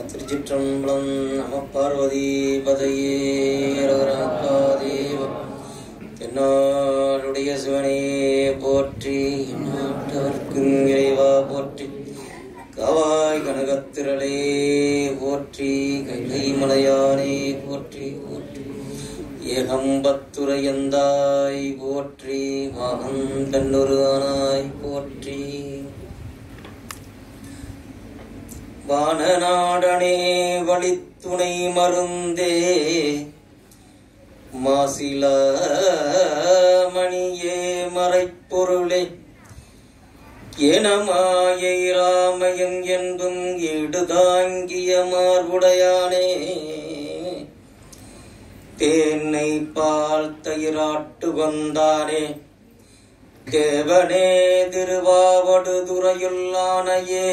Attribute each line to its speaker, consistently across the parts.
Speaker 1: திருச்சிற்றம்பலம் நம பார்வதி பதையே தேவ தென்னாடுடைய சிவனே போற்றி நாட்டவர்க்கும் இறைவா போற்றி காவாய் கனகத்திரளே போற்றி கைலை மலையானே போற்றி போற்றி ஏகம்பத்துரையந்தாய் போற்றி மகன் தன்னுருவானாய் போற்றி வானநாடனே வழித்துணை மருந்தே மாசில மணியே மறைப்பொருளே எனமாயை ராமயன் என்பும் ஈடுதாங்கிய மார்புடையானே தேன்னை பால் தயிராட்டு வந்தானே தேவனே திருவாவடுதுறையுள் ஆணையே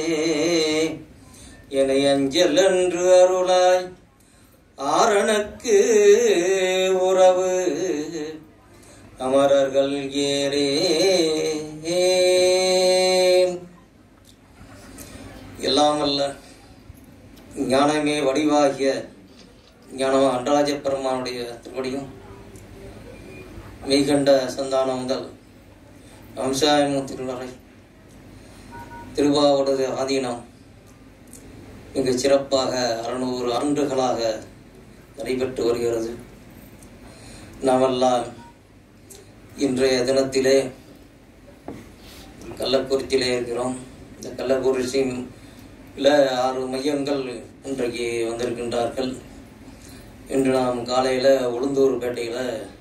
Speaker 1: என அஞ்சல் என்று அருளாய் ஆரணக்கு உறவு அமரர்கள் ஏரே எல்லாம் அல்ல ஞானமே வடிவாகிய ஞானம அண்டராஜ பெருமானுடைய திருவடியும் மெய்கண்ட சந்தானம் முதல் வம்சாயமும் திருவரை திருவாவூரது ஆதீனம் மிக சிறப்பாக அறுநூறு ஆண்டுகளாக நடைபெற்று வருகிறது நாமெல்லாம் இன்றைய தினத்திலே கள்ளக்குறிச்சியிலே இருக்கிறோம் இந்த கள்ளக்குறிச்சியில் ஆறு மையங்கள் இன்றைக்கு வந்திருக்கின்றார்கள் இன்று நாம் காலையில் உளுந்தூர் பேட்டையில்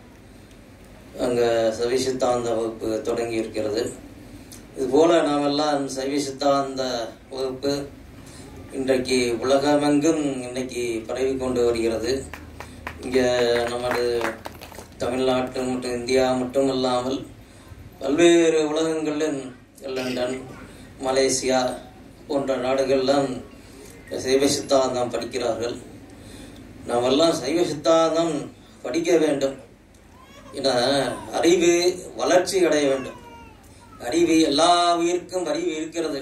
Speaker 1: அங்கே சவி சித்தாந்த வகுப்பு தொடங்கி இருக்கிறது இதுபோல நாமெல்லாம் சைவ சித்தாந்த வகுப்பு இன்றைக்கு உலகமெங்கும் இன்னைக்கு பரவி கொண்டு வருகிறது இங்கே நமது தமிழ்நாட்டு மற்றும் இந்தியா மட்டும் இல்லாமல் பல்வேறு உலகங்களில் லண்டன் மலேசியா போன்ற நாடுகள்லாம் சைவ சித்தாந்தம் படிக்கிறார்கள் நாமெல்லாம் சைவ சித்தாந்தம் படிக்க வேண்டும் ஏன்னா அறிவு வளர்ச்சி அடைய வேண்டும் அறிவு எல்லா உயிருக்கும் அறிவு இருக்கிறது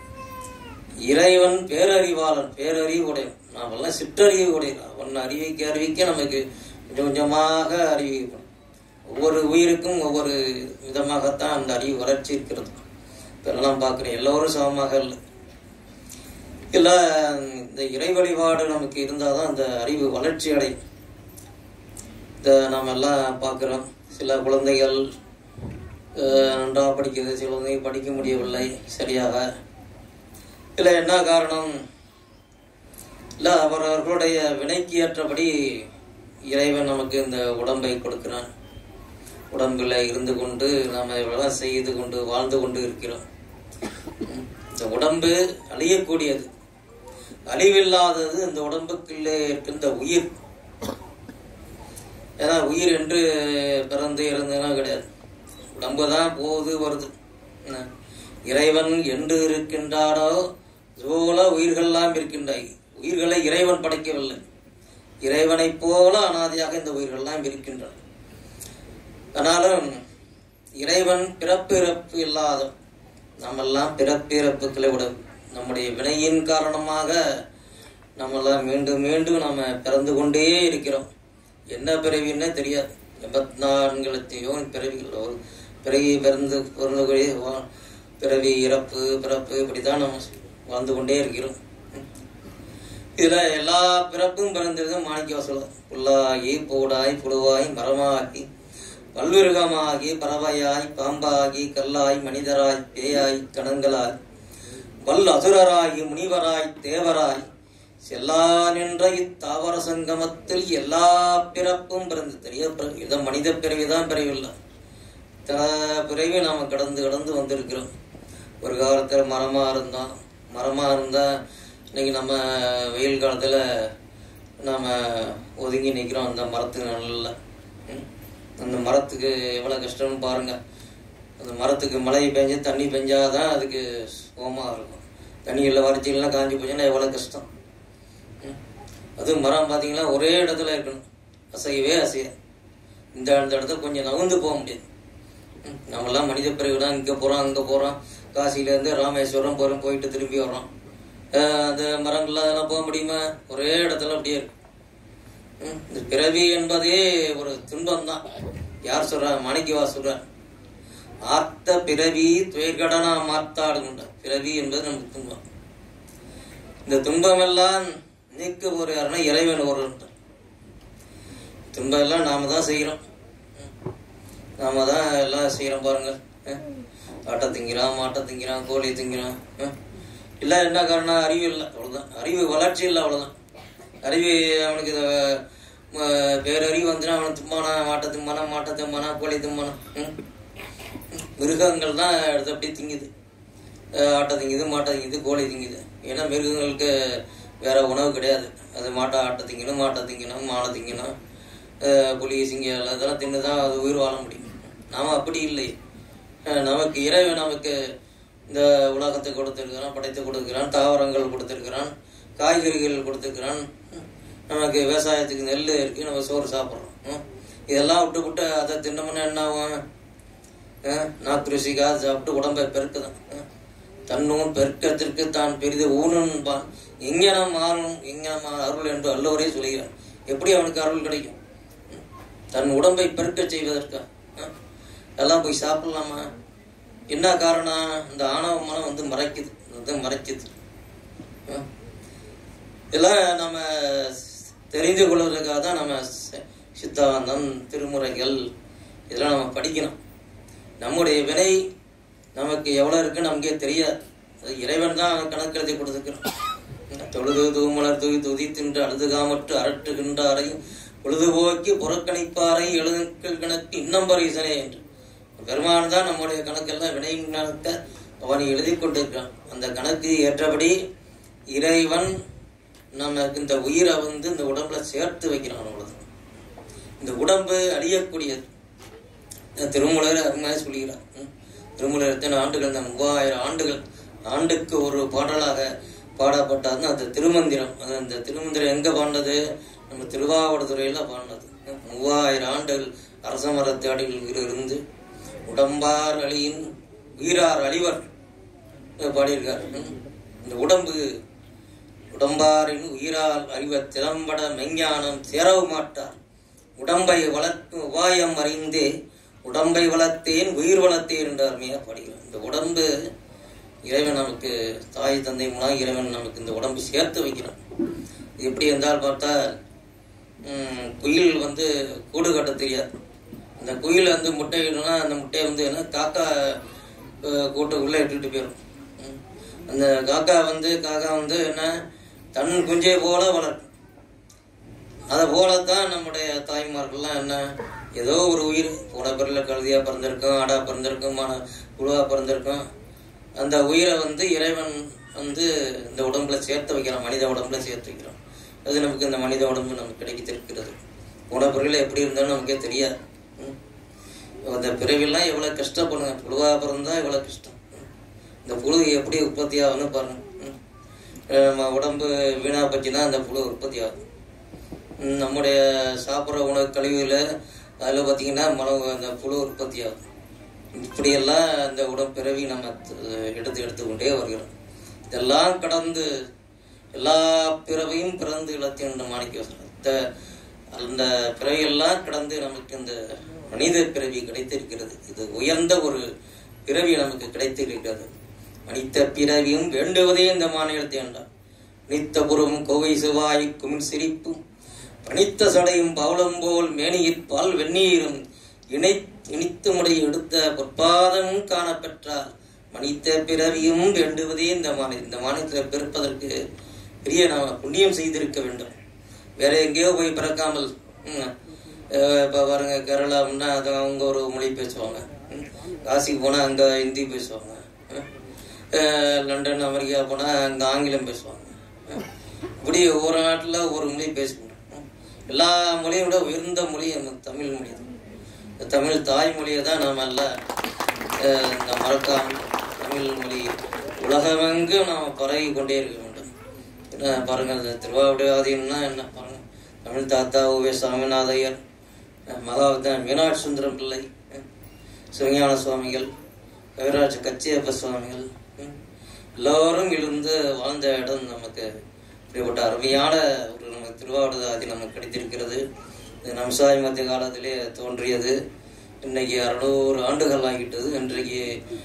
Speaker 1: இறைவன் பேரறிவாளன் பேரறிவு உடையவன் நாமெல்லாம் சிற்றறிவு உடையவன் அவன் அறிவிக்க அறிவிக்க நமக்கு கொஞ்சம் கொஞ்சமாக அறிவிக்கணும் ஒவ்வொரு உயிருக்கும் ஒவ்வொரு விதமாகத்தான் அந்த அறிவு வளர்ச்சி இருக்கிறது இப்பெல்லாம் பார்க்குறேன் எல்லோரும் சமமாக இல்லை இல்லை இந்த இறை வழிபாடு நமக்கு இருந்தால் தான் அந்த அறிவு வளர்ச்சி அடையும் இதை நாம் எல்லாம் பார்க்குறோம் சில குழந்தைகள் நன்றாக படிக்கிறது சில குழந்தைகள் படிக்க முடியவில்லை சரியாக இல்லை என்ன காரணம் இல்லை அவரவர்களுடைய வினைக்கு ஏற்றபடி இறைவன் நமக்கு இந்த உடம்பை கொடுக்கிறான் உடம்பில் இருந்து கொண்டு நாம் இவ்வளவு செய்து கொண்டு வாழ்ந்து கொண்டு இருக்கிறோம் இந்த உடம்பு அழியக்கூடியது அழிவில்லாதது இந்த உடம்புக்குள்ளே இருக்கின்ற உயிர் ஏன்னா உயிர் என்று பிறந்து இறந்துனா கிடையாது உடம்பு தான் போகுது வருது இறைவன் என்று இருக்கின்றாரோ போல உயிர்கள்லாம் இருக்கின்றாய் உயிர்களை இறைவன் படைக்கவில்லை இறைவனைப் போல அனாதையாக இந்த உயிர்கள்லாம் இருக்கின்றன ஆனாலும் இறைவன் பிறப்பு இறப்பு இல்லாத நம்மெல்லாம் பிறப்பு இறப்புக்களை விட நம்முடைய வினையின் காரணமாக நம்மெல்லாம் மீண்டும் மீண்டும் நம்ம பிறந்து கொண்டே இருக்கிறோம் என்ன பிறவின்னே தெரியாது எண்பத்தி நான்குலத்தையோ பிறவிகள் ஒரு பிறவி பிறந்து பிறந்தக்கூடிய பிறவி இறப்பு பிறப்பு இப்படிதான் நம்ம வாழ்ந்து கொண்டே இருக்கிறோம் இதுல எல்லா பிறப்பும் பிறந்ததும் மாணிக்க வசூல புல்லாகி பூடாய் புழுவாய் மரமாகி பல்விருகமாகி பறவையாய் பாம்பாகி கல்லாய் மனிதராய் பேயாய் கணங்களாய் வல் அசுரராய் முனிவராய் தேவராய் செல்லா நின்ற இத்தாவர சங்கமத்தில் எல்லா பிறப்பும் பிறந்து தெரிய இதை மனித பிறவிதான் பிறவில்லை தல பிறவி நாம் கடந்து கடந்து வந்திருக்கிறோம் ஒரு காலத்தில் மரமாக இருந்தோம் மரமாக இருந்தால் இன்னைக்கு நம்ம வெயில் காலத்தில் நாம் ஒதுங்கி நிற்கிறோம் அந்த மரத்துக்கு நல்ல அந்த மரத்துக்கு எவ்வளோ கஷ்டம்னு பாருங்கள் அந்த மரத்துக்கு மழை பெஞ்சு தண்ணி பெஞ்சாதான் அதுக்கு சோமாக இருக்கும் தண்ணியில் வறட்சிகள்லாம் காஞ்சி போச்சுன்னா எவ்வளோ கஷ்டம் அது மரம் பார்த்தீங்கன்னா ஒரே இடத்துல இருக்கணும் அசையவே அசைய இந்த அந்த இடத்துல கொஞ்சம் நகர்ந்து போக முடியாது நம்மளாம் மனித பிறகு தான் இங்கே போகிறோம் அங்கே போகிறோம் காசியிலேருந்து ராமேஸ்வரம் போகிறோம் போயிட்டு திரும்பி வர்றோம் அஹ் அந்த மரங்கள்லாம் அதெல்லாம் போக முடியுமா ஒரே இடத்துல அப்படியே இருக்கு ம், இந்த பிறவி என்பதே ஒரு துன்பம் தான் யார் சொல்றா மாணிக்கவா சொல்றார் ஆர்த்த பிறவி துயர்கடனா மாத்தாடுகின்ற பிறவி என்பது நமக்கு துன்பம் இந்த துன்பம் எல்லாம் நீக்க ஒரு யாருன்னா இறைவன் ஒருவன் துன்பம் எல்லாம் நாம தான் செய்கிறோம் நாம தான் எல்லாம் செய்கிறோம் பாருங்க ம். ஆட்டை திங்கிறான் மாட்டை திங்கிறான் கோழி திங்கிறான் ம். இல்லை என்ன காரணம் அறிவு இல்லை அவ்வளோதான் அறிவு வளர்ச்சி இல்லை அவ்வளோதான் அறிவு அவனுக்கு இத, ம, பேரறிவு வந்துன்னா அவனை தும்பானா மாட்டை தும்பானா மாட்டை தும்பானா கோழி தும்பானா ம். மிருகங்கள் தான் எடுத்து அப்படியே திங்குது அஹ் ஆட்டை திங்குது மாட்டை திங்குது கோழி திங்குது ஏன்னா மிருகங்களுக்கு வேற உணவு கிடையாது அது மாட்டை ஆட்டை திங்கணும் மாட்டை திங்கணும் மாலை திங்கணும் அஹ் புலி சிங்கம் அதெல்லாம் தின்னு தான் அது உயிர் வாழ முடியும் நாம அப்படி இல்லை அஹ் நமக்கு இறைவன் நமக்கு இந்த உலகத்தை கொடுத்திருக்கிறான் படைத்து கொடுக்கிறான் தாவரங்கள் கொடுத்திருக்கிறான் காய்கறிகள் கொடுத்திருக்கிறான் நமக்கு விவசாயத்துக்கு நெல் இருக்கு நம்ம சோறு சாப்பிட்றோம் ம். இதெல்லாம் விட்டு விட்டு அதை தின்னோம்னா என்ன ஆகும் அஹ் நாக்கு ருசிக்காக சாப்பிட்டு உடம்பை பெருக்குதான் அஹ் தன்னும் பெருக்கத்திற்கு தான் பெரிது ஊனும்பான் எங்கனம் மாறும் எங்கனம் அருள் என்று அல்லவரே சொல்கிறார் எப்படி அவனுக்கு அருள் கிடைக்கும் ம். தன் உடம்பை பெருக்க செய்வதற்கா அஹ் எல்லாம் போய் சாப்பிடலாமா என்ன காரணம் இந்த ஆணவ மனம் வந்து மறைக்குது வந்து மறைக்குது அஹ் இதெல்லாம் நம்ம தெரிந்து கொள்வதற்காக தான் நம்ம சி- சித்தாந்தம் திருமுறைகள் இதெல்லாம் நம்ம படிக்கணும் நம்முடைய வினை நமக்கு எவ்வளோ இருக்குன்னு நமக்கே தெரியாது அது இறைவன் தான் கணக்கெழுதி கொடுத்துக்கிறான் தொழுது தூமலர் தூய் துதி தின்று அழுதுகாமற்று அரட்டுகின்றாரை பொழுதுபோக்கி புறக்கணிப்பாரை எழுதுக்கள் கணக்கு இன்னம் பரீசனே என்று பெருமான் தான் நம்முடைய கணக்கெல்லாம் வினையின் கணக்க அவன் எழுதி கொண்டிருக்கிறான் அந்த கணக்கு ஏற்றபடி இறைவன் நமக்கு இந்த உயிரை வந்து இந்த உடம்புல சேர்த்து வைக்கிறான் அவ்வளவுதான் இந்த உடம்பு அழியக்கூடியது இந்த திருமூலர் அருமையாக சொல்கிறார் ம். திருமூலர் எத்தனை ஆண்டுகள் இந்த மூவாயிரம் ஆண்டுகள் ஆண்டுக்கு ஒரு பாடலாக பாடப்பட்டதுன்னா அந்த திருமந்திரம் அது அந்த திருமந்திரம் எங்க பாடினது நம்ம திருவாவடுதுறையில பாடினது ம். மூவாயிரம் ஆண்டுகள் அரச மரத்தாடியில் இருந்து உடம்பார் அழியின் உயிரார் அழிவர் இதை பாடியிருக்கார் ம். இந்த உடம்பு உடம்பாரின் உயிரால் அறிவ திறம்பட மெஞ்ஞானம் சேரவு மாட்டார் உடம்பை வளர்க்கும் உபாயம் அறிந்தே உடம்பை வளர்த்தேன் உயிர் வளர்த்தேன் என்று அருமையாக பாடுகிறார் இந்த உடம்பு இறைவன் நமக்கு தாய் தந்தை மூலம் இறைவன் நமக்கு இந்த உடம்பு சேர்த்து வைக்கிறான் இது எப்படி இருந்தால் பார்த்தா ம், குயில் வந்து கூடு கட்ட தெரியாது அந்த குயில் வந்து முட்டையிடணும்னா அந்த முட்டையை வந்து என்ன காக்கா அஹ், கூட்டுக்குள்ளே இட்டுட்டு போயிடும் ம். அந்த காக்கா வந்து காக்கா வந்து என்ன தன் குஞ்சை போல வளர்க்கும் அதை போலத்தான் நம்முடைய தாய்மார்கள்லாம் என்ன ஏதோ ஒரு உயிர் போன பிறல கழுதியா பிறந்திருக்கும் ஆடா பிறந்திருக்கும் மான புழுவா பிறந்திருக்கும் அந்த உயிரை வந்து இறைவன் வந்து இந்த உடம்புல சேர்த்து வைக்கிறான் மனித உடம்புல சேர்த்து வைக்கிறான் அது நமக்கு இந்த மனித உடம்பு நமக்கு கிடைத்திருக்கிறது போன பிறகுல எப்படி இருந்தாலும் நமக்கே தெரியாது ம். அந்த பிறவிலாம் எவ்வளவு கஷ்டப்படுங்க புழுவா பிறந்தா எவ்வளவு கஷ்டம் ம். இந்த புழு எப்படி உற்பத்தி ஆகும்னு பாருங்க ம். அஹ் நம்ம உடம்பு வீணா பச்சுன்னா அந்த புழு உற்பத்தி ஆகும் ம், நம்முடைய சாப்பிட்ற உணவு கழிவுல அதில் பார்த்தீங்கன்னா மனம் அந்த புழு உற்பத்தி ஆகும் இப்படியெல்லாம் அந்த உடம்பு பிறவி நம்ம த- எடுத்து எடுத்துக்கொண்டே வருகிறோம் இதெல்லாம் கடந்து எல்லா பிறவையும் பிறந்து இழத்தின்ற மாணிக்க வாசகர். அந்த பிறவியெல்லாம் கடந்து நமக்கு இந்த மனித பிறவி கிடைத்திருக்கிறது இது உயர்ந்த ஒரு பிறவி நமக்கு கிடைத்திருக்கிறது மனித பிறவியும் வேண்டுவதே இந்த மாநிலத்தை என்றார் நித்தபுரம் கோவை சிவாய் குமிழ் சிரிப்பும் பனித்த சடையும் பவளம் போல் மேனியிற்பால் வெந்நீரும் இணை இனித்து முறை எடுத்த பொற்பாதமும் காணப்பெற்றால் மனித பிறவியும் வேண்டுவதே இந்த மாநில இந்த மாநிலத்தில் பிறப்பதற்கு பெரிய நாம் புண்ணியம் செய்திருக்க வேண்டும் வேற எங்கேயோ போய் பிறக்காமல் ம், அஹ் இப்ப பாருங்க கேரளாவுன்னா அது அவங்க ஒரு மொழி பேசுவாங்க ம், காசிக்கு போனா அங்க ஹிந்தி பேசுவாங்க ம், அஹ் லண்டன் அமெரிக்கா போனா அங்க ஆங்கிலம் பேசுவாங்க ம், இப்படி ஒவ்வொரு நாட்டுல ஒவ்வொரு மொழி பேசுவாங்க ம், எல்லா மொழியும் விட உயர்ந்த மொழி நம்ம தமிழ் மொழி தான் இந்த தமிழ் தாய்மொழியை தான் நாம எல்லாம் அஹ், இந்த மறக்காமல் தமிழ் மொழி உலகமெங்கும் நாம் பரவி கொண்டே இருக்க வேண்டும் என்ன பாருங்க இந்த திருவாவூர் ஆதீனம்னா என்ன பாருங்க தமிழ் தாத்தா ஓவே சாமிநாதையர் அஹ் மகாவித்தான் மீனாட்சி சுந்தரம் பிள்ளை அஹ் சிவஞான சுவாமிகள் கவிராஜ கச்சியப்ப சுவாமிகள் ம், எல்லோரும் இருந்து வாழ்ந்த இடம் நமக்கு இப்படிப்பட்ட அருமையான ஒரு நமக்கு திருவாவூர் ஆதி நமக்கு கிடைத்திருக்கிறது இது நம்சாய் மத்திய காலத்திலே தோன்றியது இன்னைக்கு அறுநூறு ஆண்டுகள் ஆகிட்டது இன்றைக்கு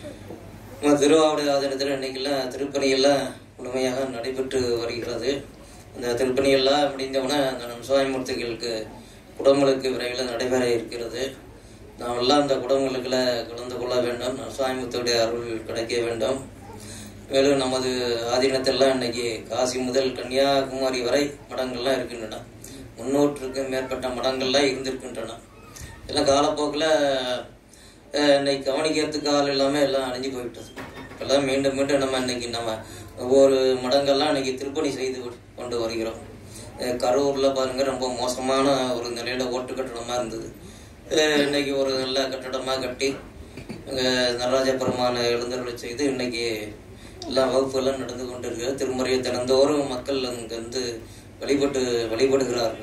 Speaker 1: நம்ம திருவாவூர் ஆதீனத்தில் இன்னைக்கெல்லாம் திருப்பணியெல்லாம் முழுமையாக நடைபெற்று வருகிறது அந்த திருப்பணியெல்லாம் முடிந்தவுடனே அந்த நம்சாயமூர்த்திகளுக்கு குடங்களுக்கு விரைவில் நடைபெற இருக்கிறது நாம் எல்லாம் அந்த குடங்களுக்குள்ள கலந்து கொள்ள வேண்டும் நம்சாயமூர்த்தியுடைய அருள் கிடைக்க வேண்டும் மேலும் நமது ஆதீனத்தெல்லாம் இன்னைக்கு காசி முதல் கன்னியாகுமரி வரை மடங்கள்லாம் இருக்கின்றன முன்னூற்றுக்கும் மேற்பட்ட மடங்கள்லாம் இருந்திருக்கின்றன எல்லாம் காலப்போக்கில் இன்னைக்கு கவனிக்கிறதுக்கு ஆள் எல்லாமே எல்லாம் அழிஞ்சு போயிட்டது இப்பெல்லாம் மீண்டும் மீண்டும் நம்ம இன்னைக்கு நம்ம ஒவ்வொரு மடங்கள்லாம் இன்னைக்கு திருப்பணி செய்து கொண்டு வருகிறோம் அஹ் கரூர்ல பாருங்க ரொம்ப மோசமான ஒரு நிலையில ஓட்டு கட்டடமா இருந்தது அஹ் இன்னைக்கு ஒரு நல்ல கட்டடமா கட்டி அங்க நடராஜ பெருமான எழுந்தருளை செய்து இன்னைக்கு எல்லா வகுப்புகளும் நடந்து கொண்டிருக்கிறது திருமுறையை தினந்தோறும் மக்கள் அங்க வந்து வழிபட்டு வழிபடுகிறார்கள்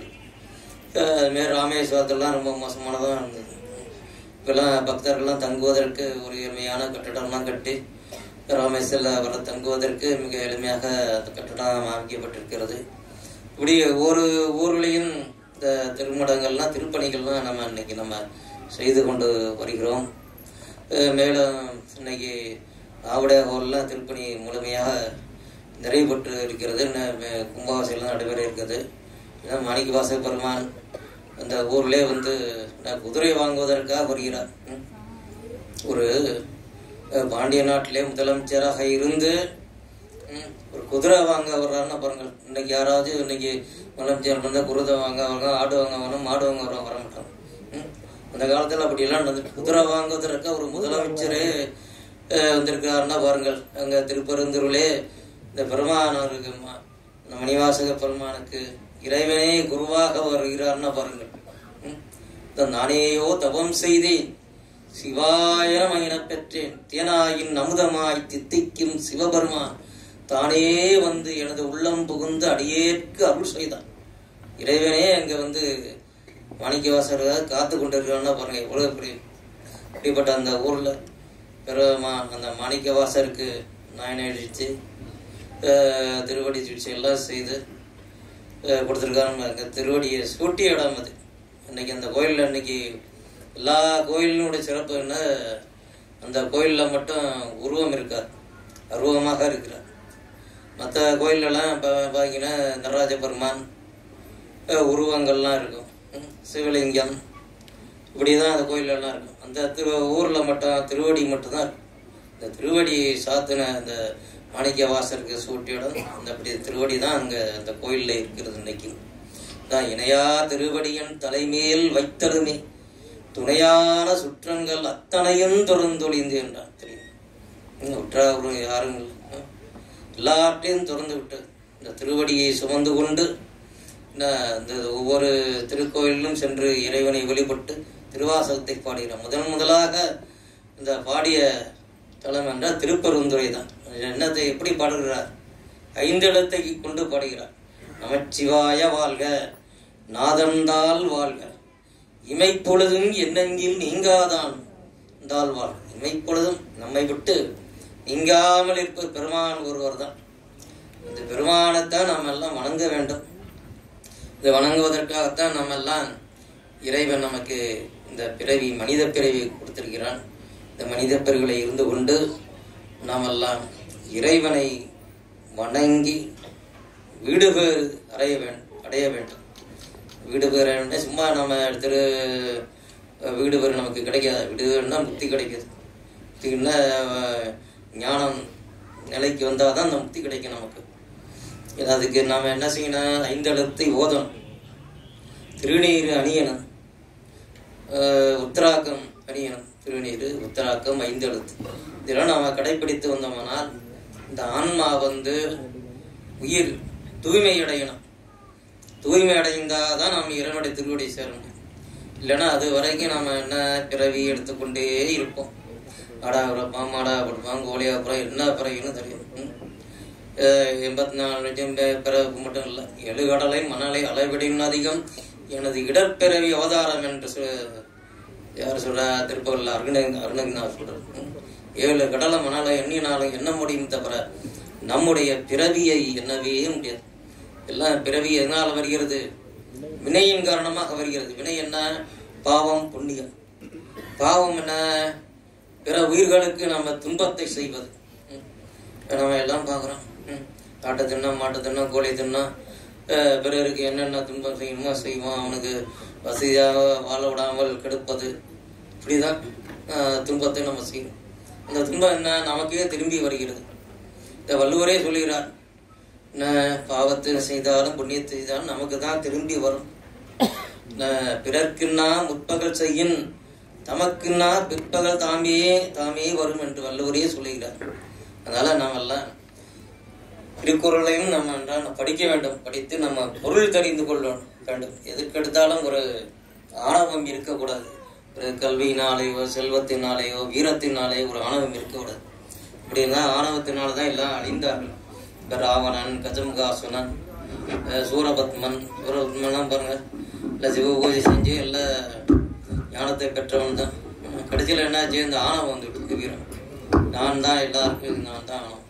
Speaker 1: அஹ் மே ராமேஸ்வரத்தெல்லாம் ரொம்ப மோசமானதாக இருந்தது இப்பெல்லாம் பக்தர்கள்லாம் தங்குவதற்கு ஒரு எளிமையான கட்டடம்லாம் கட்டி ராமேஸ்வரில் வர தங்குவதற்கு மிக எளிமையாக அந்த கட்டடம் அமைக்கப்பட்டிருக்கிறது இப்படி ஒவ்வொரு ஊர்லேயும் இந்த திருமடங்கள்லாம் திருப்பணிகள்லாம் நம்ம இன்னைக்கு நம்ம செய்து கொண்டு வருகிறோம் அஹ் மேலும் இன்னைக்கு ஆவுடைய ஹோல்லாம் திருப்பணி முழுமையாக நிறைவு பெற்று இருக்கிறது இன்னும் மே- கும்பாபிஷேகம் நடைபெற இருக்கிறது ஏன்னா மாணிக்கவாச பெருமான் அந்த ஊர்லயே வந்து நான் குதிரை வாங்குவதற்காக வருகிறார் ம். ஒரு அஹ், பாண்டிய நாட்டிலே முதலமைச்சராக இருந்து ம், ஒரு குதிரை வாங்க வர்றாருன்னா பாருங்கள் இன்னைக்கு யாராவது இன்னைக்கு முதலமைச்சர் வந்து குதிரை வாங்க வராங்க ஆடு வாங்க வரணும் மாடு வாங்க வர வர மாட்டாங்க ம். அந்த காலத்துல அப்படி எல்லாம் நடந்து குதிரை வாங்குவதற்கு ஒரு முதலமைச்சரே அஹ், வந்திருக்காருன்னா பாருங்கள் அங்க திருப்பெருந்தூரிலே இந்த பெருமானவருக்கு ம- இந்த மணிவாசக பெருமானுக்கு இறைவனே குருவாக வருகிறார்னா பாருங்கள் ம். இந்த நானேயோ தவம் செய்தேன் சிவாய எனப் பெற்றேன் தேனாயின் அமுதமாய் தித்திக்கும் சிவபெருமான் தானே வந்து எனது உள்ளம் புகுந்து அடியேற்கு அருள் செய்தான் இறைவனே அங்க வந்து மாணிக்கவாசருக்காக காத்து கொண்டிருக்கான்னா பாருங்க எவ்வளவு பெரிய அப்படிப்பட்ட அந்த ஊர்ல பெருமான் அந்த மாணிக்கவாசருக்கு நாயனை அழிச்சு அஹ், திருவடி சிகிச்சை எல்லாம் செய்து அஹ், கொடுத்திருக்காங்க அங்க திருவடியை சூட்டிய இடம் அது இன்னைக்கு அந்த கோயில்ல இன்னைக்கு எல்லா கோயிலினுடைய சிறப்பு என்ன அந்த கோயில்ல மட்டும் உருவம் இருக்காது அருவமாக இருக்கிறார் மற்ற கோயிலெல்லாம் இப்போ பார்த்தீங்கன்னா நடராஜ பெருமான் அஹ், உருவங்கள்லாம் இருக்கும் ம், சிவலிங்கம் இப்படி தான் அந்த கோயிலெல்லாம் இருக்கும் அந்த திரு ஊரில் மட்டும் திருவடி மட்டும்தான் இருக்கும் இந்த திருவடி சாத்தின அந்த மாணிக்க வாசருக்கு சூட்டியிடம் அந்த அப்படி திருவடி தான் அங்கே அந்த கோயிலில் இருக்கிறது இன்னைக்கு தான் இணையா திருவடியின் தலைமேல் வைத்தருமே துணையான சுற்றங்கள் அத்தனையும் தொடர்ந்தொழிந்து என்றான் தெரியும் இன்னும் விட்டா ஒரு யாரும் இல்லை ம். எல்லாற்றையும் திறந்து விட்டு இந்த திருவடியை சுமந்து கொண்டு இந்த இந்த ஒவ்வொரு திருக்கோயிலும் சென்று இறைவனை வழிபட்டு திருவாசகத்தை பாடுகிறார் முதன் முதலாக இந்த பாடிய தலம் என்றால் திருப்பெருந்துறை தான் என்னத்தை எப்படி பாடுகிறார் ஐந்தெழுத்தை கொண்டு பாடுகிறார் நமச்சிவாய வாழ்க நாதந்தால் வாழ்க இமைப்பொழுதும் என்னெங்கில் நீங்காதான் தால் வாழ்க இமைப்பொழுதும் நம்மை விட்டு நீங்காமல் இருப்பது பெருமான் ஒருவர் தான் இந்த பெருமானைத்தான் நாம் எல்லாம் வணங்க வேண்டும் இதை வணங்குவதற்காகத்தான் நம்ம எல்லாம் இறைவன் நமக்கு இந்த பிறவி மனித பிறவி கொடுத்திருக்கிறான் இந்த மனித பிறவிகளை இருந்து கொண்டு நாம் எல்லாம் இறைவனை வணங்கி வீடு பேர் அடைய வேண்டும் அடைய வேண்டும் வீடு பேர் அடைய சும்மா நம்ம திரு வீடு பேர் நமக்கு கிடைக்காது வீடு பேர்னா முக்தி கிடைக்குது முக்தின்னா அஹ், ஞானம் நிலைக்கு வந்தால் தான் அந்த முக்தி கிடைக்கும் நமக்கு இது அதுக்கு நாம என்ன செய்யணும் ஐந்தெழுத்தை ஓதணும் திருநீர் அணியணும் ஆஹ் உத்தராக்கம் அணியணும் திருநீர் உத்தராக்கம் ஐந்தெழுத்து இதெல்லாம் நாம கடைபிடித்து வந்தோம்னால் இந்த ஆன்மா வந்து உயிர் தூய்மை அடையணும் தூய்மை அடைந்தாதான் நாம் இறைவனுடைய திருவடி சேர முடியும் இல்லைன்னா அது வரைக்கும் நாம என்ன பிறவி எடுத்துக்கொண்டே இருப்போம் ஆடா பிறப்பான் மாடா பிறப்பான் கோழியா அப்புறம் என்ன பிறகுன்னு தெரியும் ம். அஹ் எண்பத்தி நாலு லட்சம் பே- பிறப்பு மட்டும் இல்லை எழுகடலை மணலை அளவிடின் அதிகம் எனது இடர்பிறவி அவதாரம் என்று சொல் யார் சொல்றா திருப்பகல்ல அருண அருணகிரிநாத் சொல்றார் ம். ஏழு கடலை மணலை எண்ணினாலும் எண்ண முடியும் தவிர நம்முடைய பிறவியை எண்ணவே முடியாது எல்லாம் பிறவி எதனால் வருகிறது வினையின் காரணமாக வருகிறது வினை என்ன பாவம் புண்ணியம் பாவம் என்ன பிற உயிர்களுக்கு நம்ம துன்பத்தை செய்வது ம். இப்ப நம்ம எல்லாம் பார்க்குறோம் ஆட்டை தின்னம் மாட்டை தின்னம் கோழி தின்னம் அஹ் பிறருக்கு என்னென்ன துன்பம் செய்யணுமோ செய்வோம் அவனுக்கு வசதியாக வாழ விடாமல் கெடுப்பது இப்படிதான் அஹ், துன்பத்தை நம்ம செய்யணும் அந்த துன்பம் என்ன நமக்கே திரும்பி வருகிறது இந்த வள்ளுவரே சொல்கிறார் என்ன பாவத்தை செய்தாலும் புண்ணியத்தை செய்தாலும் நமக்கு தான் திரும்பி வரும் ந- பிறர்க்குன்னா முற்பகல் செய்யின் தமக்குன்னா பிற்பகல் தாமே தாமே வரும் என்று வள்ளுவரே சொல்லுகிறார் அதனால நாம் எல்லாம் திருக்குறளையும் நம்ம நன்றாக படிக்க வேண்டும் படித்து நம்ம பொருள் தெரிந்து கொள்ள வேண்டும் எதற்கெடுத்தாலும் ஒரு ஆணவம் இருக்கக்கூடாது ஒரு கல்வியினாலேயோ செல்வத்தினாலேயோ வீரத்தினாலேயோ ஒரு ஆணவம் இருக்கக்கூடாது இப்படின்னா ஆணவத்தினால தான் எல்லாம் அழிந்தார்கள் இப்போ ராவணன் கஜமுகாசுனன் அஹ் சூரபத்மன் சூரபத்மன்லாம் பாருங்க இல்லை சிவ பூஜை செஞ்சு எல்லாம் ஞானத்தை பெற்றவன் தான் கடைசியில் என்னாச்சு இந்த ஆணவம் வந்துட்டு வீரம் நான் தான் எல்லாருக்கும் நான் தான் ஆணவம்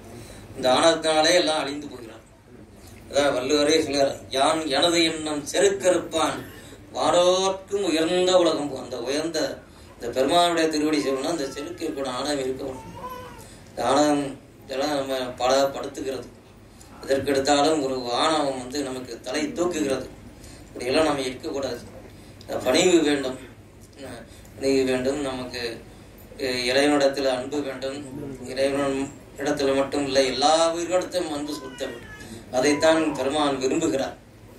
Speaker 1: இந்த ஆணவத்தினாலே எல்லாம் அழிந்து போகிறார் அதான் வள்ளுவரே சொல்கிறார் யான் எனது எண்ணம் செருக்கறுப்பான் வாரோர்க்கும் உயர்ந்த உலகம் அந்த உயர்ந்த இந்த பெருமானுடைய திருவடி சொல்லணும்னா அந்த செருக்கு இருக்கணும் ஆணவம் இருக்கணும் இந்த ஆணவம் இதெல்லாம் நம்ம பல படுத்துகிறது எதற்கு எடுத்தாலும் ஒரு ஆணவம் வந்து நமக்கு தலை தூக்குகிறது இப்படியெல்லாம் நம்ம இருக்கக்கூடாது இந்த பணிவு வேண்டும் அஹ் பணிவு வேண்டும் நமக்கு அஹ் இறைவனிடத்தில் அன்பு வேண்டும் இறைவன் இடத்துல மட்டும் இல்லை எல்லா உயிர்களிடத்திலும் அன்பு செலுத்த வேண்டும் அதைத்தான் பெருமான் விரும்புகிறார்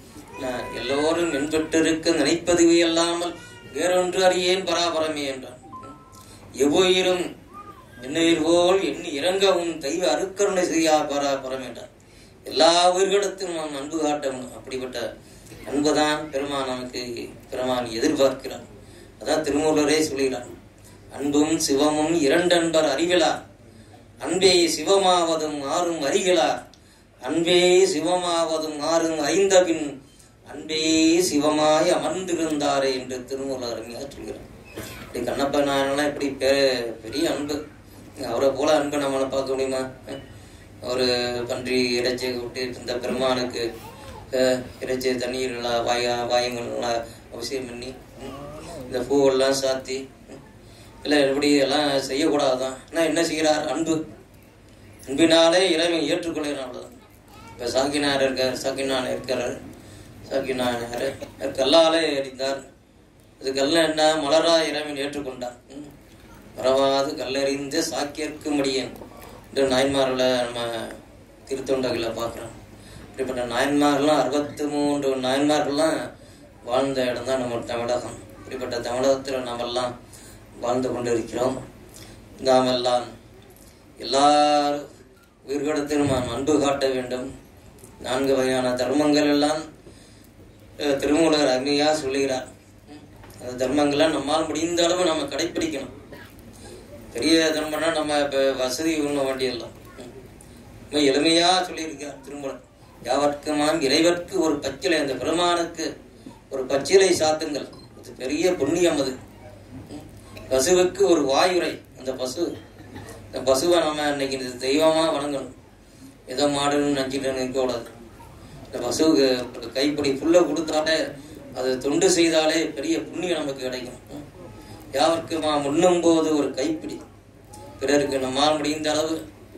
Speaker 1: அஹ் எல்லோரும் மென்பெற்றிருக்க நினைப்பதுவே அல்லாமல் வேறொன்று அறியேன் பராபரமே என்றான் எவ்வுயிரும் என்னுயிர் போல் எண்ணி இறங்கவும் தெய்வ அருக்கருணை செய்யா பராபரம் என்றார் எல்லா உயிர்களிடத்திலும் நாம் அன்பு காட்ட வேண்டும் அப்படிப்பட்ட அன்புதான் பெருமான் நமக்கு பெருமான் எதிர்பார்க்கிறார் அதான் திருமூலரே சொல்கிறார் அன்பும் சிவமும் இரண்டன்பர் அறிவிலார் அன்பே சிவமாவதும் ஆறும் அறிகிறார் அன்பே சிவமாவதும் ஆறும் ஐந்தபின் அன்பே சிவமாய் அமர்ந்திருந்தாரே என்று திருமூலர் அருமையாக சொல்கிறார் இப்படி கண்ணப்ப நாயனெல்லாம் இப்படி பெ- பெரிய அன்பு அவரை போல அன்பு நம்மளை பார்க்க முடியுமா ஒரு பன்றி இறைச்சியை விட்டு இந்த பெருமானுக்கு அஹ், இறைச்சி தண்ணீர்லாம் வாயா வாயங்கள்லாம் அவசியம் பண்ணி ம், இந்த பூவெல்லாம் சாத்தி ம், இல்லை இப்படி எல்லாம் செய்யக்கூடாதுதான் ஆனால் என்ன செய்கிறார் அன்பு அன்பினாலே இறைவன் ஏற்றுக்கொள்கிறான் அவ்வளவுதான் இப்போ சாக்கினார் இருக்கார் சாக்கினான் இருக்கிறார் சாக்கினார் கல்லாலே எறிந்தார் இது கல்ல என்ன மலரா இறைவன் ஏற்றுக்கொண்டார் ம். மறவாது கல்லறிந்து சாக்கியர்க்கு முடியேன் என்று நாயன்மார்களை நம்ம திருத்தொண்டகளை பார்க்குறோம் இப்படிப்பட்ட நாயன்மார்கள்லாம் அறுபத்தி மூன்று நாயன்மார்கள்லாம் வாழ்ந்த இடம் தான் நம்ம தமிழகம் இப்படிப்பட்ட தமிழகத்தில் நாமெல்லாம் வாழ்ந்து கொண்டு இருக்கிறோம் நாம் எல்லாம் எல்லார் உயிர்களிடத்திலும் நாம் அன்பு காட்ட வேண்டும் நான்கு வகையான தர்மங்கள் எல்லாம் அஹ், திருமூலர் அருமையாக சொல்லுகிறார் ம். அந்த தர்மங்களை நம்மால் முடிந்த அளவு நம்ம கடைப்பிடிக்கணும் பெரிய தர்மம்னா நம்ம இப்போ வசதி உண்ண வேண்டியதில்லை ம். ரொம்ப எளிமையா சொல்லியிருக்கார் திருமூலர் யாவர்க்குமாம் இறைவர்க்கு ஒரு பச்சிலை அந்த பெருமானுக்கு ஒரு பச்சிலை சாத்துங்கள் அது பெரிய புண்ணியம் அது ம். பசுவுக்கு ஒரு வாயுரை அந்த பசு இந்த பசுவை நம்ம இன்னைக்கு இந்த தெய்வமா வணங்கணும் ஏதோ மாடுன்னு நினச்சிட்டு நிற்கக்கூடாது இந்த பசுவுக்கு ஒரு கைப்பிடி புல்லை கொடுத்தாலே அது தொண்டு செய்தாலே பெரிய புண்ணியம் நமக்கு கிடைக்கும் ம். யாவருக்கு மா முன்னும் போது ஒரு கைப்பிடி பிறருக்கு நம்மால் முடிந்த அளவு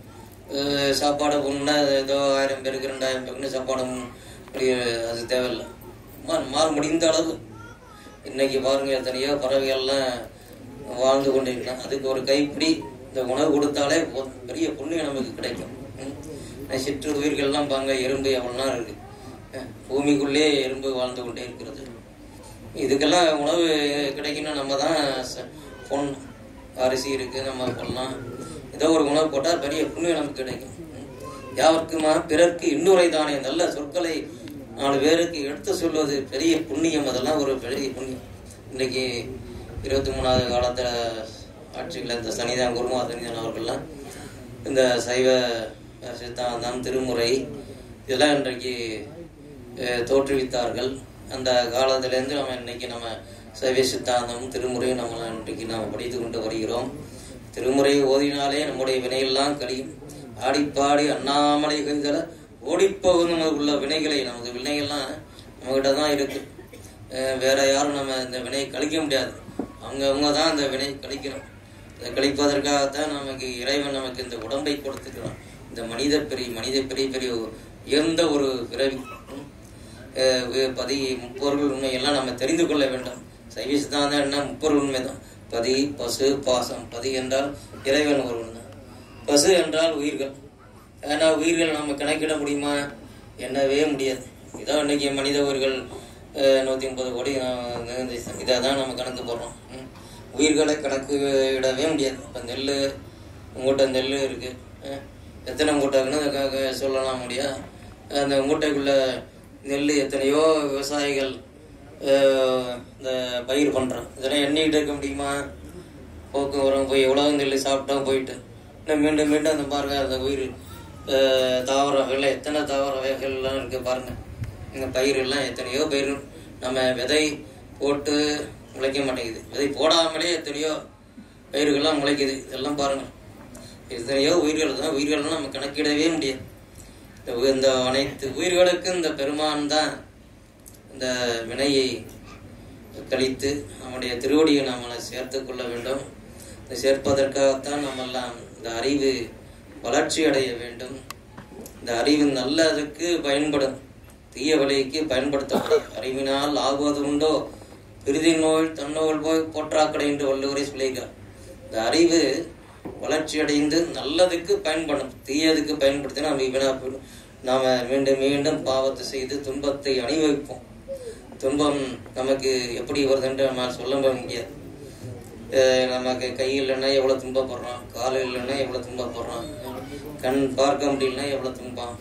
Speaker 1: அஹ், சாப்பாடு போடணும்னா ஏதோ ஆயிரம் பேருக்கு ரெண்டாயிரம் பேருக்கு சாப்பாடு உண்ணணும். அப்படி அது தேவையில்லை சும்மா நம்மால் முடிந்த அளவு இன்னைக்கு பாருங்க எத்தனையோ பறவைகள்லாம் வாழ்ந்து கொண்டிருக்கலாம் அதுக்கு ஒரு கைப்பிடி இந்த உணவு கொடுத்தாலே போதும். பெரிய புண்ணியம் நமக்கு கிடைக்கும் ம். இந்த சிற்று உயிர்கள்லாம் பாங்க எறும்பு எவ்வளோலாம் இருக்கு அஹ், பூமிக்குள்ளே எறும்பு வாழ்ந்து கொண்டே இருக்கிறது இதுக்கெல்லாம் உணவு கிடைக்கணும் நம்ம தான் போடணும் அரிசி இருக்கு நம்ம போடலாம் ஏதோ ஒரு உணவு போட்டால் பெரிய புண்ணியம் நமக்கு கிடைக்கும் ம். யாவர்க்குமா பிறர்க்கு இன்னுரை தானே நல்ல சொற்களை நாலு பேருக்கு எடுத்து சொல்வது பெரிய புண்ணியம் அதெல்லாம் ஒரு பெரிய புண்ணியம் இன்னைக்கு இருபத்தி மூணாவது காலத்தில் ஆட்சியில் இந்த சனிதான் குருமா சனிதான் அவர்கள்லாம் இந்த சைவ சித்தாந்தம் திருமுறை இதெல்லாம் இன்றைக்கு அஹ், தோற்றுவித்தார்கள் அந்த காலத்திலேருந்து நம்ம இன்னைக்கு நம்ம சைவ சித்தாந்தம் திருமுறையும் நம்ம இன்றைக்கு நாம் படித்து கொண்டு வருகிறோம் திருமுறை ஓதினாலே நம்முடைய வினையெல்லாம் கழியும் ஆடிப்பாடி அண்ணாமலை கைதல ஓடிப்போகும் நமக்கு உள்ள வினைகளை நமது வினைகள்லாம் நம்மகிட்ட தான் இருக்கு அஹ் வேற யாரும் நம்ம இந்த வினையை கழிக்க முடியாது அவங்க அவங்க தான் அந்த வினை கழிக்கணும் இதை கழிப்பதற்காகத்தான் நமக்கு இறைவன் நமக்கு இந்த உடம்பை கொடுத்துக்கிறான் இந்த மனித பிரி மனித பெரிய பெரிய உயர்ந்த ஒரு பிறவி ம். அஹ் வே- பதி முப்பொருள் உண்மையெல்லாம் நம்ம தெரிந்து கொள்ள வேண்டும் சைவ சித்தாந்தம் என்ன முப்பொருள் உண்மைதான் பதி பசு பாசம் பதி என்றால் இறைவன் ஒருவன் தான் பசு என்றால் உயிர்கள் ஏன்னா உயிர்கள் நம்ம கணக்கிட முடியுமா எண்ணவே முடியாது இதான் இன்னைக்கு மனித உயிர்கள் அஹ், நூத்தி முப்பது கோடி இதை தான் நம்ம கணக்கு போடுறோம் ம். உயிர்களை கணக்கு இடவே முடியாது இப்போ நெல் மூட்டை நெல் இருக்கு அஹ், எத்தனை மூட்டைக்குன்னு க- க- சொல்லலாம் முடியா அந்த மூட்டைக்குள்ள நெல் எத்தனையோ விவசாயிகள் அஹ், இந்த பயிர் பண்றோம் இதெல்லாம் எண்ணிக்கிட்டு இருக்க முடியுமா போக்குவரம் போய் எவ்வளவு நெல் சாப்பிட்டா போயிட்டு இன்னும் மீண்டும் மீண்டும் அந்த பாருங்க அந்த உயிர் அஹ், தாவர வகைகள் எத்தனை தாவர வகைகள்லாம் இருக்கு பாருங்க இந்த பயிர் எல்லாம் எத்தனையோ பயிர் நம்ம விதை போட்டு முளைக்க மாட்டேங்குது விதை போடாமலே எத்தனையோ பயிர்கள்லாம் முளைக்குது இதெல்லாம் பாருங்க எத்தனையோ உயிர்கள் தான் உயிர்கள்லாம் நம்ம கணக்கிடவே முடியாது இந்த உ- இந்த அனைத்து உயிர்களுக்கும் இந்த பெருமான் தான் இந்த வினையை கழித்து நம்முடைய திருவடியை நம்மளை சேர்த்து கொள்ள வேண்டும் இதை சேர்ப்பதற்காகத்தான் நம்மெல்லாம் இந்த அறிவு வளர்ச்சி அடைய வேண்டும் இந்த அறிவு நல்லதுக்கு பயன்படும் தீய வழிக்கு பயன்படுத்தப்படும் அறிவினால் ஆகுவது உண்டோ பிரிதி நோய் தன்னோல் போய் போற்றாக்கடை என்று வள்ளுவரை சொல்லியிருக்கார் இந்த அறிவு வளர்ச்சி அடைந்து நல்லதுக்கு பயன்படும் தீயதுக்கு பயன்படுத்தினா நம்ம வீணா போயிடும் நாம மீண்டும் மீண்டும் பாவத்தை செய்து துன்பத்தை அணிவிப்போம் துன்பம் நமக்கு எப்படி வருதுன்னு நம்ம சொல்ல முடியாது அஹ் நமக்கு கை இல்லைன்னா எவ்வளோ துன்பப்படுறோம் கால் இல்லைன்னா எவ்வளோ துன்பப்படுறோம் கண் பார்க்க முடியலன்னா எவ்வளோ துன்பம்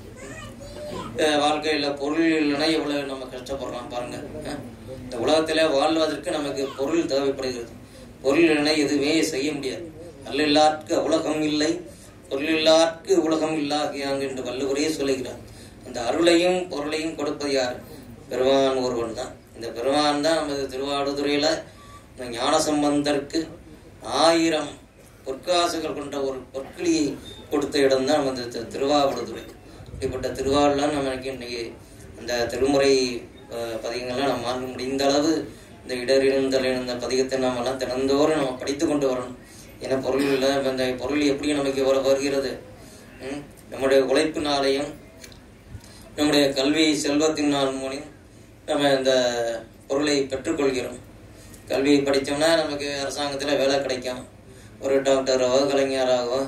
Speaker 1: அஹ் வாழ்க்கையில பொருள் இல்லைன்னா எவ்வளவு நம்ம கஷ்டப்படுறோம் பாருங்க அஹ் இந்த உலகத்துல வாழ்வதற்கு நமக்கு பொருள் தேவைப்படுகிறது பொருள் இல்லைன்னா எதுவுமே செய்ய முடியாது அல்லில்லார்க்கு உலகம் இல்லை பொருள் இல்லார்க்கு உலகம் இல்லாகியாங்க என்று வள்ளுவரே சொல்லுகிறார் அந்த அருளையும் பொருளையும் கொடுப்பது யார் பெருமான் ஒருவன் தான் இந்த பெருமான் தான் நமது திருவாடுதுறையில இந்த ஞான சம்பந்தருக்கு ஆயிரம் பொற்காசுகள் கொண்ட ஒரு பொற்கிளியை கொடுத்த இடம் தான் நமது தி- திருவாவடுதுறை இப்படிப்பட்ட திருவாரூர்லாம் நமக்கு இன்னைக்கு இந்த திருமுறை அஹ், பதிகங்கள்லாம் நம்ம மாற்ற முடிந்த அளவு இந்த இடரிழந்தல் இந்த பதிகத்தை நாம எல்லாம் தினந்தோறும் நம்ம படித்து கொண்டு வரணும் ஏன்னா பொருள் இல்லை இப்ப இந்த பொருள் எப்படி நமக்கு வர வருகிறது ம்? நம்முடைய உழைப்பினாலையும் நம்முடைய கல்வி செல்வத்தினால் மூலம் நம்ம இந்த பொருளை பெற்றுக்கொள்கிறோம் கல்வி படித்தோம்னா நமக்கு அரசாங்கத்தில் வேலை கிடைக்கும் ஒரு டாக்டராகவோ கலைஞராகவோ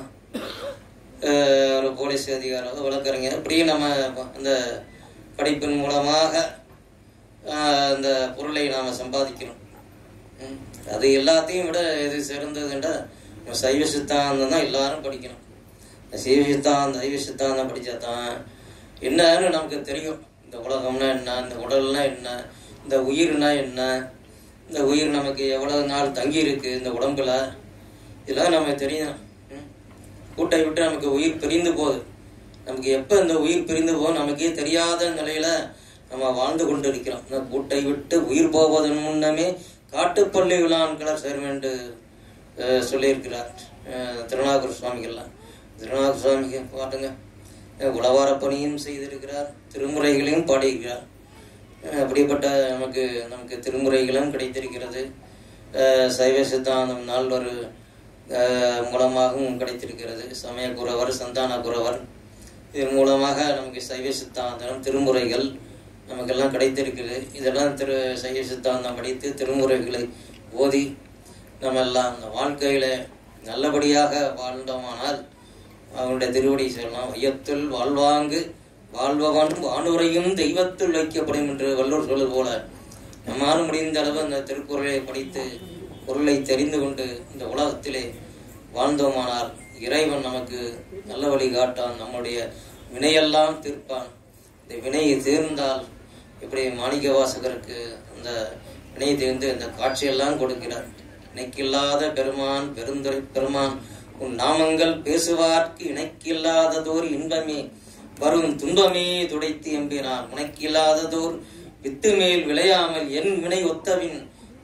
Speaker 1: அஹ், ஒரு போலீஸ் அதிகாராகவோ வழக்கறிஞர் இப்படியே நம்ம அந்த படிப்பின் மூலமாக அஹ், அந்த பொருளை நாம் சம்பாதிக்கிறோம் ம். அது எல்லாத்தையும் விட எது சிறந்ததுன்றா நம்ம சைவ சித்தாந்தம் தான் எல்லாரும் படிக்கணும் இந்த சைவ சித்தாந்தம் சைவ சித்தாந்தம் படித்தா தான் என்னன்னு நமக்கு தெரியும் இந்த உலகம்னா என்ன இந்த உடல்னா என்ன இந்த உயிர்னா என்ன இந்த உயிர் நமக்கு எவ்வளவு நாள் தங்கி இருக்கு இந்த உடம்புல இதெல்லாம் நமக்கு தெரியும் ம். கூட்டை விட்டு நமக்கு உயிர் பிரிந்து போகுது நமக்கு எப்போ இந்த உயிர் பிரிந்து போகும் நமக்கே தெரியாத நிலையில நம்ம வாழ்ந்து கொண்டு இருக்கிறோம் இந்த கூட்டை விட்டு உயிர் போவதன் முன்னமே காட்டுப்பள்ளி விழான் கிளர் சேரும் என்று அஹ், சொல்லியிருக்கிறார் அஹ், திருநாகூர் சுவாமிகள்லாம் திருநாகூர் சுவாமிக்கு பாட்டுங்க அஹ், உளவார பணியும் செய்திருக்கிறார் திருமுறைகளையும் பாடியிருக்கிறார் அஹ், அப்படிப்பட்ட நமக்கு நமக்கு திருமுறைகளும் கிடைத்திருக்கிறது அஹ், சைவ சித்தாந்தம் நால்வர் அஹ், மூலமாகவும் கிடைத்திருக்கிறது சமய குறவர் சந்தான குறவர் இதன் மூலமாக நமக்கு சைவ சித்தாந்தம் திருமுறைகள் நமக்கெல்லாம் கிடைத்திருக்குது இதெல்லாம் திரு சைவ சித்தாந்தம் படித்து திருமுறைகளை ஓதி நம்ம எல்லாம் அந்த வாழ்க்கையில நல்லபடியாக வாழ்ந்தோமானால் அவனுடைய திருவடி சொல்லலாம் வையத்துள் வாழ்வாங்கு வாழ்பவன் வானுரையும் தெய்வத்துள் வைக்கப்படும் என்று வல்லூர் சொல்வது போல நம்மால் முடிந்த அளவு அந்த திருக்குறளை படித்து பொருளை தெரிந்து கொண்டு இந்த உலகத்திலே வாழ்ந்தோமானால் இறைவன் நமக்கு நல்ல வழி காட்டான் நம்முடைய வினையெல்லாம் தீர்ப்பான் இந்த வினை தீர்ந்தால் இப்படி மாணிக்க வாசகருக்கு அந்த வினை தீர்ந்து இந்த காட்சியெல்லாம் கொடுக்கிறார் இணைக்கில்லாத பெருமான் பெருந்துரை பெருமான் உன் நாமங்கள் பேசுவார்க்கு இணைக்கில்லாததோர் இன்பமே வரும் துன்பமே துடைத்து எம்பினார் உனக்கில்லாததோர் வித்து மேல் விளையாமல் என் வினை ஒத்தவின்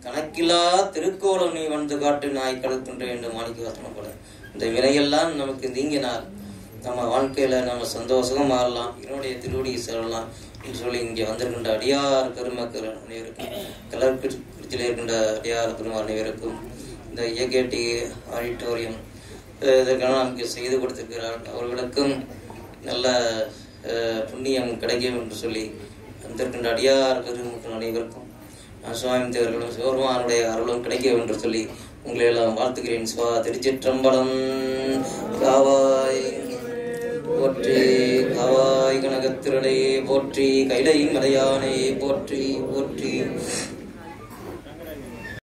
Speaker 1: கணக்கிலா திருக்கோலம் நீ வந்து காட்டு நாய் கடக்கின்ற என்று மாணிக்க வாசனம் போல இந்த வினையெல்லாம் நமக்கு நீங்கினால் நம்ம வாழ்க்கையில நம்ம சந்தோஷமா மாறலாம் என்னுடைய திருவடி செல்லலாம் என்று சொல்லி இங்கே வந்திருக்கின்ற அடியார் பெருமக்கள் அனைவருக்கும் கலர்குறிச்சியில் இருக்கின்ற அடியார் பெருமாள் அனைவருக்கும் இந்த ஏகேடி ஆடிட்டோரியம் அஹ், இதற்கெல்லாம் நமக்கு செய்து கொடுத்திருக்கிறார் அவர்களுக்கும் நல்ல அஹ், புண்ணியம் கிடைக்கும் என்று சொல்லி வந்திருக்கின்ற அடியார் பெருமக்கள் அனைவருக்கும் நான் சுவாமி தேவர்களும் சிவபெருமானுடைய அருளும் கிடைக்கும் என்று சொல்லி உங்களை எல்லாம் வாழ்த்துகிறேன் சுவா திருச்சிற்றம்பலம் காவாய் போற்றி காவாய் கனகத்திரளையே போற்றி கைலை மலையானே போற்றி போற்றி